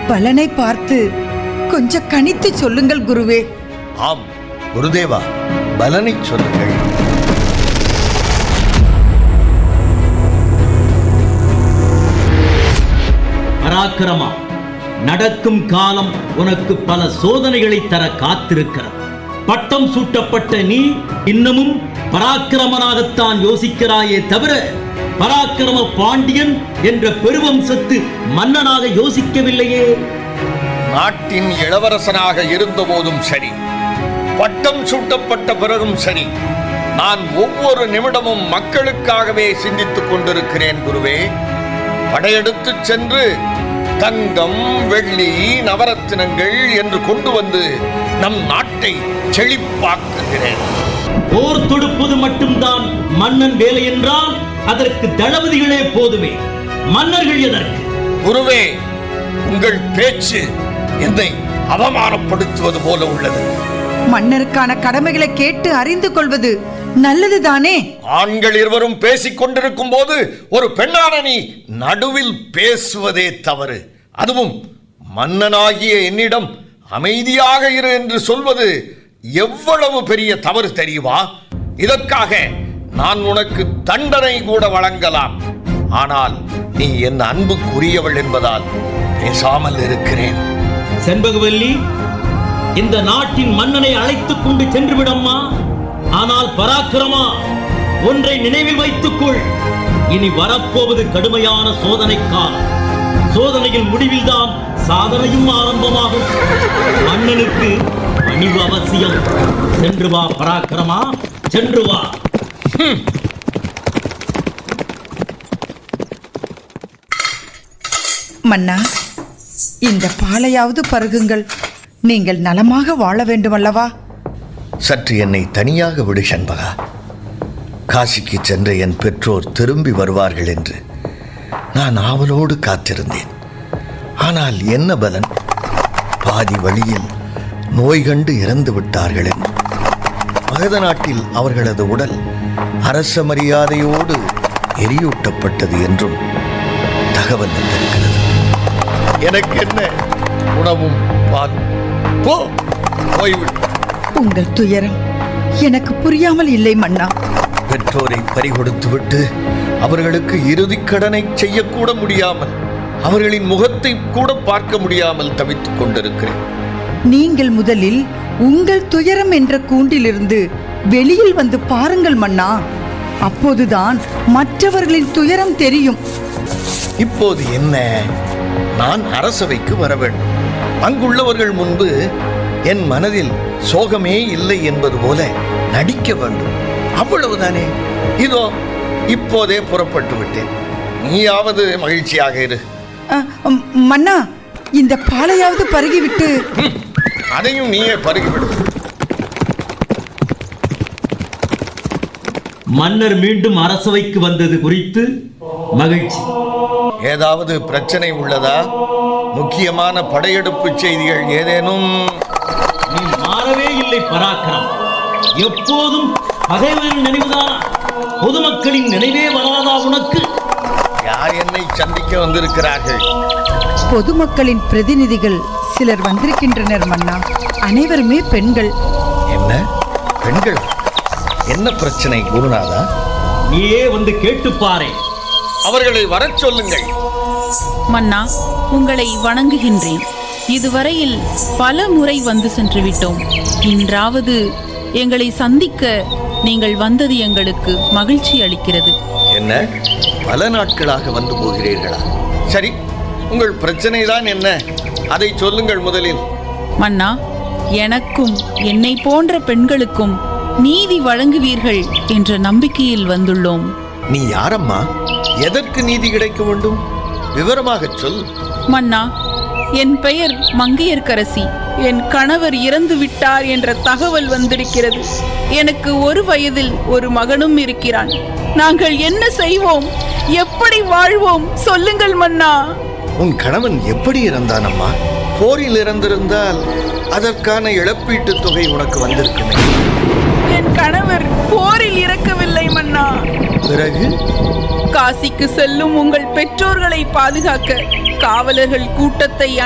பலனை பார்த்து கொஞ்சம் கணித்து சொல்லுங்கள் குருவே ஆம் குருதேவா பலனை சொல்லுங்கள் பராக்கிரமா நடக்கும் காலம் உனக்கு பல சோதனைகளை தர காத்திருக்கிறது பட்டம் சூட்டப்பட்ட நீ இன்னமும் பராக்கிரமனாகத்தான் யோசிக்கிறாயே தவிர பராக்கிரம பாண்டியன் என்ற பெருவம்சத்து மன்னனாக யோசிக்கவில்லையே நாட்டின் இளவரசனாக இருந்தபோதும் சரி பட்டம் சூட்டப்பட்ட பிறகும் சரி நான் ஒவ்வொரு நிமிடமும் மக்களுக்காகவே சிந்தித்துக் கொண்டிருக்கிறேன் குருவே படையெடுத்துச் சென்று தங்கம் வெள்ளி நவரத்தினங்கள் என்று கொண்டு வந்து நம் நாட்டை செழிப்பாக்குகிறேன் போர் தொடுப்பது மட்டும்தான் மன்னன் வேலை என்றால் அதற்கு தளபதிகளே போதுமே மன்னர்கள் எதற்கு குருவே உங்கள் பேச்சு என்னை அவமானப்படுத்துவது போல உள்ளது மன்னருக்கான கடமைகளை கேட்டு அறிந்து கொள்வது நல்லதுதானே ஆண்கள் இருவரும் பேசிக் கொண்டிருக்கும் போது ஒரு பெண்ணான நீ நடுவில் பேசுவதே தவறு அதுவும் மன்னனாகிய என்னிடம் அமைதியாக இரு என்று சொல்வது எவ்வளவு பெரிய தவறு தெரியுமா இதற்காக நான் உனக்கு தண்டனை கூட வழங்கலாம் ஆனால் நீ என் அன்புக்குரியவள் என்பதால் பேசாமல் இருக்கிறேன் செண்பகவல்லி இந்த நாட்டின் மன்னனை அழைத்துக் கொண்டு சென்று விடம்மா ஆனால் பராக்கிரமா ஒன்றை நினைவில் வைத்துக்கொள் இனி வரப்போவது கடுமையான சோதனை காலம் சோதனையின் முடிவில்தான் சாதனையும் ஆரம்பமாகும் மன்னனுக்கு பணிவு அவசியம் சென்று வா பராக்கிரமா சென்று வா மன்னா இந்த பாலையாவது பருகுங்கள் நீங்கள் நலமாக வாழ வேண்டுமல்லவா சற்று என்னை தனியாக விடு சண்பகா காசிக்கு சென்ற என் பெற்றோர் திரும்பி வருவார்கள் என்று நான் ஆவலோடு காத்திருந்தேன் ஆனால் என்ன பலன் பாதி வழியில் நோய் கண்டு இறந்து விட்டார்கள் என்று மகத நாட்டில் அவர்களது உடல் அரச மரியாதையோடு எரியூட்டப்பட்டது என்றும் தகவல் வந்திருக்கிறது எனக்கு என்ன உணவும் பாலும் போ போய்விடு உங்கள் துயரம் எனக்கு புரியாமல் இல்லை மன்னா பெற்றோரை பறிகொடுத்துவிட்டு அவர்களுக்கு இறுதிக் கடனை செய்யக்கூட முடியாமல் அவர்களின் முகத்தை கூட பார்க்க முடியாமல் தவித்துக் கொண்டிருக்கிறேன் நீங்கள் முதலில் உங்கள் துயரம் என்ற கூண்டிலிருந்து வெளியில் வந்து பாருங்கள் மன்னா அப்போதுதான் மற்றவர்களின் துயரம் தெரியும் இப்போது என்ன நான் அரசவைக்கு வர வேண்டும் அங்குள்ளவர்கள் முன்பு என் மனதில் சோகமே இல்லை என்பது போல நடிக்க வேண்டும் அவ்வளவுதானே இதோ இப்போதே புறப்பட்டு விட்டேன் நீயாவது மகிழ்ச்சியாக இரு அ, ம், மன்னா இந்த பாலையாவது பருகிவிட்டு ம், அதையும் நீயே பருகிவிடு மன்னர் மீண்டும் அரசவைக்கு வந்தது குறித்து மகிழ்ச்சி ஏதாவது பிரச்சனை உள்ளதா முக்கியமான படையெடுப்பு செய்திகள் ஏதேனும் நீ மாறவே இல்லை பராக்கிரம் எப்போதும் பகைவரின் நினைவுதானா பொதுமக்களின் நினைவே வராதா உனக்கு யார் என்னை சந்திக்க வந்திருக்கிறார்கள் பொதுமக்களின் பிரதிநிதிகள் சிலர் வந்திருக்கின்றனர் மன்னா அனைவருமே பெண்கள் என்ன பெண்கள் என்ன பிரச்சனை குருநாதா நீயே வந்து கேட்டுப் பாரே அவர்களை வரச் சொல்லுங்கள் மன்னா உங்களை வணங்குகின்றேன் இதுவரையில் பல முறை வந்து சென்று விட்டோம் இன்றாவது எங்களை சந்திக்க நீங்கள் வந்தது எங்களுக்கு மகிழ்ச்சி அளிக்கிறது என்ன பல நாட்களாக வந்து போகிறீர்களா சரி உங்கள் பிரச்சனை தான் என்ன அதை சொல்லுங்கள் முதலில் மன்னா எனக்கும் என்னை போன்ற பெண்களுக்கும் நீதி வழங்குவீர்கள் என்ற நம்பிக்கையில் வந்துள்ளோம் நீ யாரம்மா எதற்கு நீதி கிடைக்க வேண்டும் விவரமாகச் சொல் மன்னா என் பெயர் மங்கையர்க்கரசி என் கணவர் இறந்து விட்டார் என்ற தகவல் வந்திருக்கிறது எனக்கு ஒரு வயதில் ஒரு மகனும் இருக்கிறான் நாங்கள் என்ன செய்வோம் எப்படி வாழ்வோம் சொல்லுங்கள் மன்னா உன் கணவன் எப்படி இறந்தானம்மா போரில் இறந்திருந்தால் அதற்கான இழப்பீட்டுத் தொகை உனக்கு வந்திருக்குமே என் கணவர் போரில் இறக்கவில்லை மன்னா பிறகு காசிக்கு செல்லும் உங்கள் பெற்றோர்களை பாதுகாக்க காவலர்கள் கூட்டத்தை